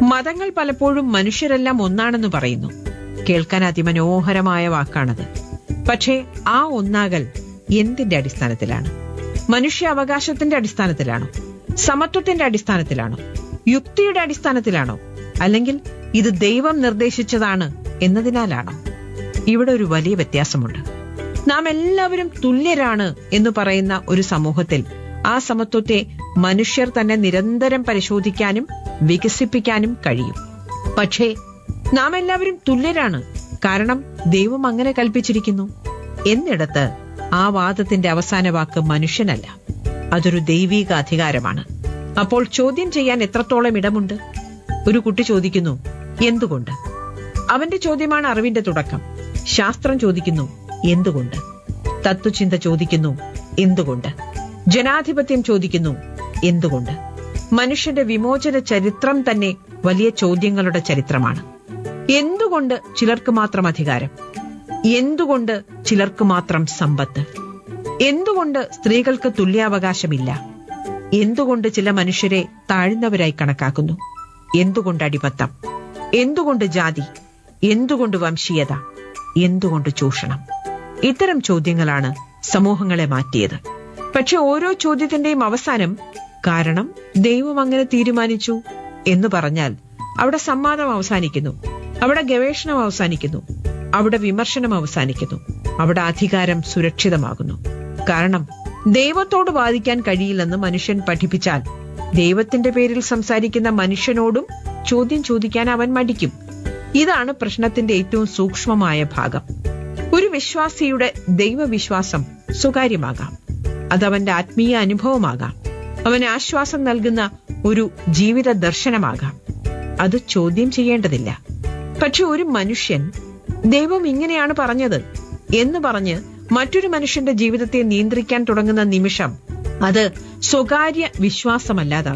മതങ്ങൾ പലപ്പോഴും മനുഷ്യരെല്ലാം ഒന്നാണെന്ന് പറയുന്നു കേൾക്കാൻ അതിമനോഹരമായ വാക്കാണത് പക്ഷേ ആ ഒന്നാകൽ എന്തിന്റെ അടിസ്ഥാനത്തിലാണ് മനുഷ്യ അവകാശത്തിന്റെ അടിസ്ഥാനത്തിലാണോ സമത്വത്തിന്റെ അടിസ്ഥാനത്തിലാണോ യുക്തിയുടെ അടിസ്ഥാനത്തിലാണോ അല്ലെങ്കിൽ ഇത് ദൈവം നിർദ്ദേശിച്ചതാണ് എന്നതിനാലാണോ ഇവിടെ ഒരു വലിയ വ്യത്യാസമുണ്ട് നാം എല്ലാവരും തുല്യരാണ് എന്ന് പറയുന്ന ഒരു സമൂഹത്തിൽ ആ സമത്വത്തെ മനുഷ്യർ തന്നെ നിരന്തരം പരിശോധിക്കാനും വികസിപ്പിക്കാനും കഴിയും പക്ഷേ നാം എല്ലാവരും തുല്യരാണ് കാരണം ദൈവം അങ്ങനെ കൽപ്പിച്ചിരിക്കുന്നു എന്നിടത്ത് ആ വാദത്തിന്റെ അവസാന വാക്ക് മനുഷ്യനല്ല അതൊരു ദൈവീക അധികാരമാണ് അപ്പോൾ ചോദ്യം ചെയ്യാൻ എത്രത്തോളം ഇടമുണ്ട് ഒരു കുട്ടി ചോദിക്കുന്നു എന്തുകൊണ്ട് അവന്റെ ചോദ്യമാണ് അറിവിന്റെ തുടക്കം ശാസ്ത്രം ചോദിക്കുന്നു എന്തുകൊണ്ട് തത്വചിന്ത ചോദിക്കുന്നു എന്തുകൊണ്ട് ജനാധിപത്യം ചോദിക്കുന്നു എന്തുകൊണ്ട് മനുഷ്യന്റെ വിമോചന ചരിത്രം തന്നെ വലിയ ചോദ്യങ്ങളുടെ ചരിത്രമാണ് എന്തുകൊണ്ട് ചിലർക്ക് മാത്രം അധികാരം എന്തുകൊണ്ട് ചിലർക്ക് മാത്രം സമ്പത്ത് എന്തുകൊണ്ട് സ്ത്രീകൾക്ക് തുല്യാവകാശമില്ല എന്തുകൊണ്ട് ചില മനുഷ്യരെ താഴ്ന്നവരായി കണക്കാക്കുന്നു എന്തുകൊണ്ട് അടിമത്തം എന്തുകൊണ്ട് ജാതി എന്തുകൊണ്ട് വംശീയത എന്തുകൊണ്ട് ചൂഷണം ഇത്തരം ചോദ്യങ്ങളാണ് സമൂഹങ്ങളെ മാറ്റിയത് പക്ഷെ ഓരോ ചോദ്യത്തിന്റെയും അവസാനം കാരണം ദൈവം അങ്ങനെ തീരുമാനിച്ചു എന്ന് പറഞ്ഞാൽ അവിടെ സംവാദം അവസാനിക്കുന്നു അവിടെ ഗവേഷണം അവസാനിക്കുന്നു അവിടെ വിമർശനം അവസാനിക്കുന്നു അവിടെ അധികാരം സുരക്ഷിതമാകുന്നു കാരണം ദൈവത്തോട് വാദിക്കാൻ കഴിയില്ലെന്ന് മനുഷ്യൻ പഠിപ്പിച്ചാൽ ദൈവത്തിന്റെ പേരിൽ സംസാരിക്കുന്ന മനുഷ്യനോടും ചോദ്യം ചോദിക്കാൻ അവൻ മടിക്കും ഇതാണ് പ്രശ്നത്തിന്റെ ഏറ്റവും സൂക്ഷ്മമായ ഭാഗം ഒരു വിശ്വാസിയുടെ ദൈവവിശ്വാസം സ്വകാര്യമാകാം അതവന്റെ ആത്മീയ അനുഭവമാകാം അവന് ആശ്വാസം നൽകുന്ന ഒരു ജീവിത ദർശനമാകാം അത് ചോദ്യം ചെയ്യേണ്ടതില്ല പക്ഷെ ഒരു മനുഷ്യൻ ദൈവം ഇങ്ങനെയാണ് പറഞ്ഞത് എന്ന് പറഞ്ഞ് മറ്റൊരു മനുഷ്യന്റെ ജീവിതത്തെ നിയന്ത്രിക്കാൻ തുടങ്ങുന്ന നിമിഷം അത് സ്വകാര്യ വിശ്വാസമല്ലാതാകും